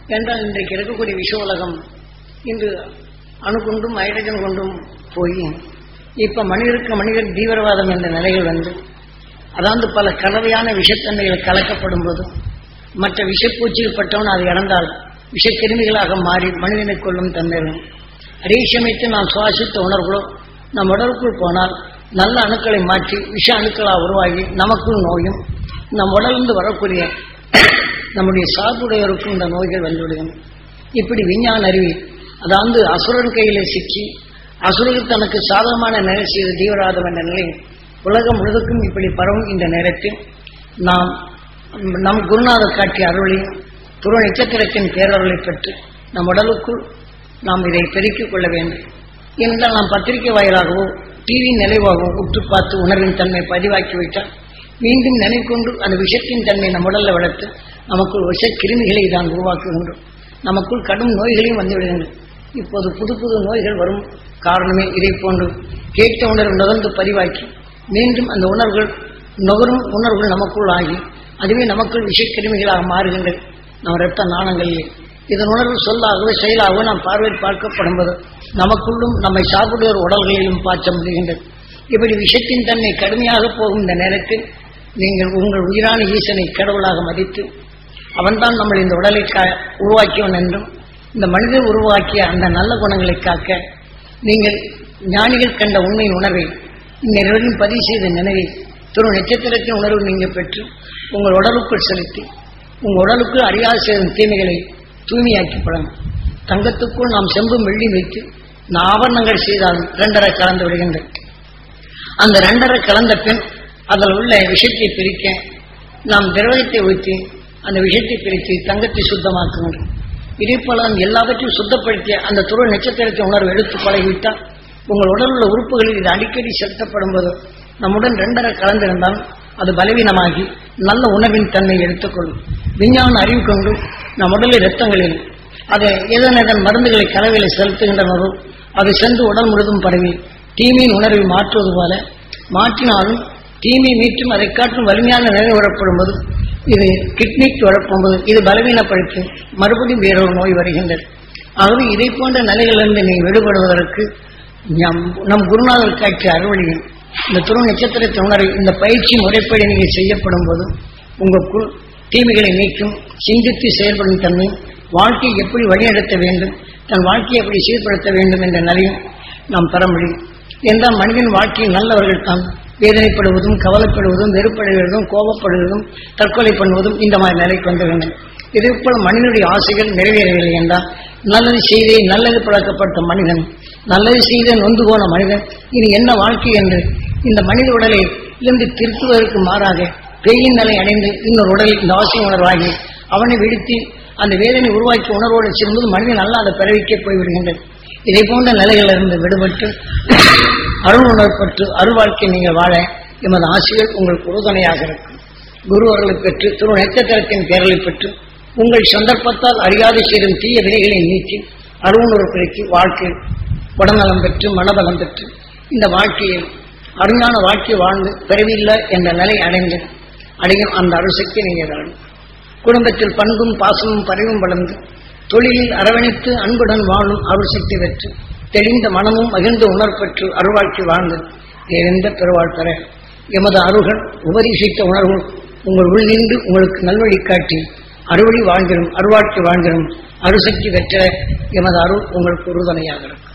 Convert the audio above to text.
என்றால் இன்றைக்கு இருக்கக்கூடிய விஷ உலகம் இன்று அணு கொண்டும் ஹைட்ரஜன் கொண்டும் போய் இப்ப மனிதருக்கு மனிதர் தீவிரவாதம் என்ற நிலைகள் வந்து அதாவது பல கலவையான விஷத்தன்மைகள் கலக்கப்படும் போது மற்ற விஷப்பூச்சிகள் பட்டவன் அது இறந்தால் விஷக்கிருமிகளாக மாறி மனிதனை கொள்ளும் தன்மை வரும். அதே சமயத்தில் நாம் சுவாசித்த உணர்வுகளோ நம் உடலுக்குள் போனால் நல்ல அணுக்களை மாற்றி விஷ அணுக்களாக உருவாகி நமக்குள் நோயும் நம் உடலிருந்து வரக்கூடிய நம்முடைய சார்புடையோருக்கும் இந்த நோய்கள் வந்துவிடுகின்றன இப்படி விஞ்ஞான அறிவி அதாவது அசுரன் கையிலே சிக்கி அசுரர்கள் தனக்கு சாதகமான நிலை செய்து தீவிரவாதம் என்ற நிலை உலகம் முழுவதுக்கும் இப்படி பரவும் இந்த நேரத்தில் நாம் நம் குருநாதர் காட்டிய அருளையும் துரு நட்சத்திரத்தின் பேரருளை பெற்று நம் உடலுக்குள் நாம் இதை பெருக்கிக் கொள்ள வேண்டும் ஏனென்றால் நாம் பத்திரிகை வாயிலாகவோ டிவி நிலைவாகவோ உற்று பார்த்து உணர்வின் தன்மை பதிவாக்கி விட்டால் மீண்டும் நினைக்கொண்டு அந்த விஷத்தின் தன்மை நம் உடல்ல வளர்த்து நமக்குள் விஷ கிருமிகளை தான் உருவாக்குகின்றோம் நமக்குள் கடும் நோய்களையும் வந்து விடுகின்றன இப்போது புது புது நோய்கள் வரும் காரணமே இதை போன்று கேட்ட உணர்வு நுகர்ந்து பதிவாக்கி மீண்டும் அந்த உணர்வுகள் நுகரும் உணர்வுகள் நமக்குள் ஆகி அதுவே நமக்குள் விஷக்கிருமிகளாக மாறுகின்றது நம் இரத்த நாணங்களில் இதன் உணர்வு சொல்லாகவோ செயலாகவோ நாம் பார்வையில் பார்க்கப்படும்போது நமக்குள்ளும் நம்மை சாப்பிடுவோர் உடல்களிலும் பாய்ச்ச முடிகின்றது இப்படி விஷத்தின் தன்மை கடுமையாக போகும் இந்த நேரத்தில் நீங்கள் உங்கள் உயிரான ஈசனை கடவுளாக மதித்து அவன்தான் நம்மளை இந்த உடலை கா உருவாக்கியவன் என்றும் இந்த மனிதன் உருவாக்கிய அந்த நல்ல குணங்களை காக்க நீங்கள் ஞானிகள் கண்ட உண்மையின் உணர்வை இந்நிறுவனம் பதிவு செய்த நினைவை திரு நட்சத்திரத்தின் உணர்வு நீங்கள் பெற்று உங்கள் உடலுக்குள் செலுத்தி உங்கள் உடலுக்குள் அறியாத செய்த தீமைகளை தூய்மையாக்கி பழகும் தங்கத்துக்குள் நாம் செம்பும் வெள்ளி வைத்து நான் ஆபரணங்கள் செய்தால் இரண்டரை கலந்து விடுகின்றன அந்த ரெண்டரை கலந்த பின் அதில் உள்ள விஷத்தை பிரிக்க நாம் திரவத்தை ஊற்றி அந்த விஷத்தை பிரித்து தங்கத்தை சுத்தமாக்குகின்றோம் இதே போல நாம் எல்லாவற்றையும் சுத்தப்படுத்திய அந்த துருவ நட்சத்திரத்தை உணர்வு எடுத்து பழகிவிட்டால் உங்கள் உடல் உள்ள உறுப்புகளில் இது அடிக்கடி செலுத்தப்படும் போது நம்முடன் ரெண்டரை கலந்திருந்தால் அது பலவீனமாகி நல்ல உணவின் தன்மை எடுத்துக்கொள்ளும் விஞ்ஞான அறிவு கொண்டு நம் உடலில் இரத்தங்களில் அதை எதன் எதன் மருந்துகளை கலவையில் செலுத்துகின்றனரோ அது சென்று உடல் முழுதும் பரவி தீமையின் உணர்வை மாற்றுவது போல மாற்றினாலும் தீமை மீட்டும் அதை காட்டும் வலிமையான நிலை வரப்படும் போது இது கிட்னிக்கு வரப்போகும்போது இது பலவீனப்படுத்தி மறுபடியும் வேறொரு நோய் வருகின்றது ஆகவே இதை போன்ற நிலைகளிலிருந்து நீ விடுபடுவதற்கு நம் நம் குருநாதர் காட்சிய அறுவடையும் இந்த துரு நட்சத்திரத்தை உணர்வை இந்த பயிற்சி முறைப்படி நீங்கள் செய்யப்படும் போது உங்களுக்குள் தீமைகளை நீக்கும் சிந்தித்து செயல்படும் தன்மை வாழ்க்கையை எப்படி வழிநடத்த வேண்டும் தன் வாழ்க்கையை எப்படி சீர்படுத்த வேண்டும் என்ற நிலையும் நாம் பெற முடியும் என்றால் மனிதன் வாழ்க்கையில் நல்லவர்கள் தான் வேதனைப்படுவதும் கவலைப்படுவதும் வெறுப்படைவதும் கோபப்படுவதும் தற்கொலை பண்ணுவதும் இந்த மாதிரி நிலைக்கு வந்து வேண்டும் இதே போல மனிதனுடைய ஆசைகள் நிறைவேறவில்லை என்றால் நல்லது செய்தே நல்லது பழக்கப்பட்ட மனிதன் நல்லது செய்த நொந்து போன மனிதன் இனி என்ன வாழ்க்கை என்று இந்த மனித உடலை இருந்து திருத்துவதற்கு மாறாக பெயின் நிலை அடைந்து இன்னொரு உடலில் இந்த அவசிய உணர்வாகி அவனை விடுத்தி அந்த வேதனை உருவாக்கி உணர்வோடு செல்லும்போது மனிதன் நல்லா அந்த பிறவிக்கே போய்விடுகின்றது இதை போன்ற நிலைகளிலிருந்து விடுபட்டு அருள் உணர்ப்பட்டு அருள் வாழ்க்கை நீங்கள் வாழ எமது ஆசிரியர் உங்களுக்கு உறுதுணையாக இருக்கும் குரு அவர்களை பெற்று திரு நட்சத்திரத்தின் பேரலை பெற்று உங்கள் சந்தர்ப்பத்தால் அறியாது சேரும் தீய வினைகளை நீக்கி அருள் பெருக்கி வாழ்க்கை உடல்நலம் பெற்று மனபலம் பெற்று இந்த வாழ்க்கையில் அருஞான வாழ்க்கை வாழ்ந்து பிறவில்லை என்ற நிலை அடைந்து அடையும் அந்த அருசக்தி நீங்கள் தரணும் குடும்பத்தில் பண்பும் பாசமும் பரிவும் வளர்ந்து தொழிலில் அரவணைத்து அன்புடன் வாழும் அருள் சக்தி பெற்று தெளிந்த மனமும் மகிழ்ந்த உணர்பெற்று அருள்வாழ்க்கை வாழ்ந்து நிறைந்த பெருவாழ் பெற எமது அருள்கள் உபதேசித்த உணர்வு உங்கள் உள் நின்று உங்களுக்கு நல்வழி காட்டி அறுவழி வாழ்ந்திடும் அருள்வாழ்க்கை வாழ்ந்திடும் அருசக்தி பெற்ற எமது அருள் உங்களுக்கு உறுதுணையாக இருக்கும்